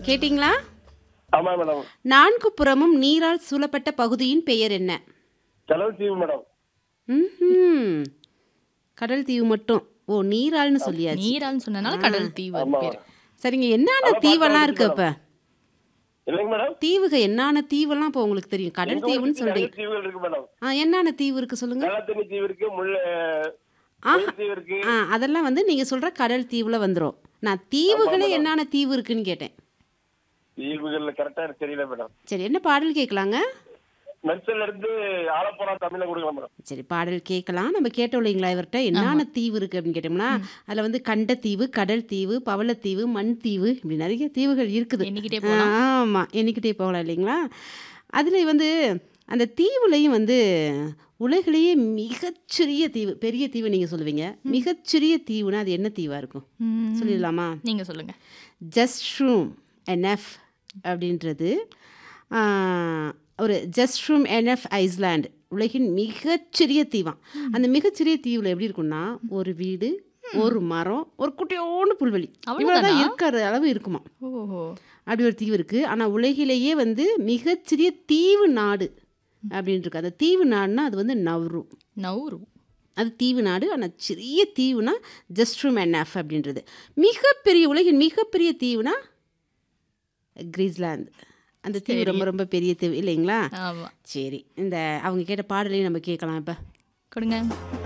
கேட்டிங்களா ஆமா மேடம் நான்கு புறமும் நீரால் சூழப்பட்ட பகுதியின் பெயர் என்ன கடல் தீவு மேடம் ம்ஹும். கடல் தீவு மட்டும் ஓ நீரால்னு சொல்லியாச்சு நீரான்னு சொன்னனால கடல் தீவு அது ஆமா பேரு சரிங்க என்னென்ன தீவெல்லாம் இருக்கு அப்ப இல்லைங்க மேடம் தீவுக என்னென்ன தீவெல்லாம் இப்போ உங்களுக்கு தெரியும் கடல் எங்க தீவுன்னு ஊருக்கு நிறைய சொல்றீங்க தீவுகள் இருக்கு மேடம் ஆ என்னென்ன தீவு இருக்கு சொல்லுங்க வெள்ளத்தண்ணி தீவு இருக்கு முள்ள ஆ முயல் தீவு இருக்கு ஆ அதெல்லாம் வந்து நீங்க சொல்ற கடல் தீவுல வந்துரும் நான் தீவுகளே என்னென்ன தீவு இருக்குன்னு கேட்டேன் தீவுகள்ல கரெக்டா எனக்கு தெரியல மேடம் சரி என்ன பாடல் கேட்கலாங்க மெர்சல்ல இருந்து ஆலப்புறா தமிழ்ல கொடுக்கலாம் மேடம் சரி பாடல் கேட்கலாம் நம்ம கேட்டோம் இல்லைங்களா இவர்கிட்ட என்னென்ன தீவு இருக்கு அப்படின்னு கேட்டோம்னா அதுல வந்து கண்டத்தீவு கடல் தீவு பவளத்தீவு மண் தீவு இப்படி நிறைய தீவுகள் இருக்குது எண்ணிக்கிட்டே போலாம் ஆமா எண்ணிக்கிட்டே போகலாம் இல்லைங்களா அதுல வந்து அந்த தீவுலையும் வந்து உலகிலேயே மிகச்சிறிய தீவு பெரிய தீவு நீங்க சொல்லுவீங்க மிகச்சிறிய தீவுனா அது என்ன தீவா இருக்கும் ம், சொல்லிடலாமா நீங்க சொல்லுங்க ஜஸ்ட் ரூம் என்எஃப் அப்படின்றது ஆ, ஒரு ஜஸ்ட் ரூம் என்எஃப் ஐஸ்லாண்ட் உலகின் மிகச்சிறிய தீவாம் அந்த மிகச்சிறிய தீவில் எப்படி இருக்கும்னா ஒரு வீடு ஒரு மரம் ஒரு குட்டியோண்டு புல்வெளி இவ்வளோதான் அவ்வளவுதானா? இருக்கிற அளவு இருக்குமா ஓஹோ அப்படி ஒரு தீவு இருக்குது ஆனால் உலகிலேயே வந்து மிகச்சிறிய தீவு நாடு அப்படின்னு இருக்கு அந்த தீவு நாடுனா அது வந்து நவ்ரு நவுரு அது தீவு நாடு ஆனால் சிறிய தீவுனா ஜஸ்ட் ரூம் என்எஃப் அப்படின்றது மிகப்பெரிய உலகின் மிகப்பெரிய தீவுனா கிரீஸ்லாந்து அந்த தீவு ரொம்ப ரொம்ப பெரிய தீவு இல்லைங்களா ஆமா சரி இந்த அவங்க கேட்ட பாடலையும் நம்ம கேட்கலாம் இப்போ கொடுங்க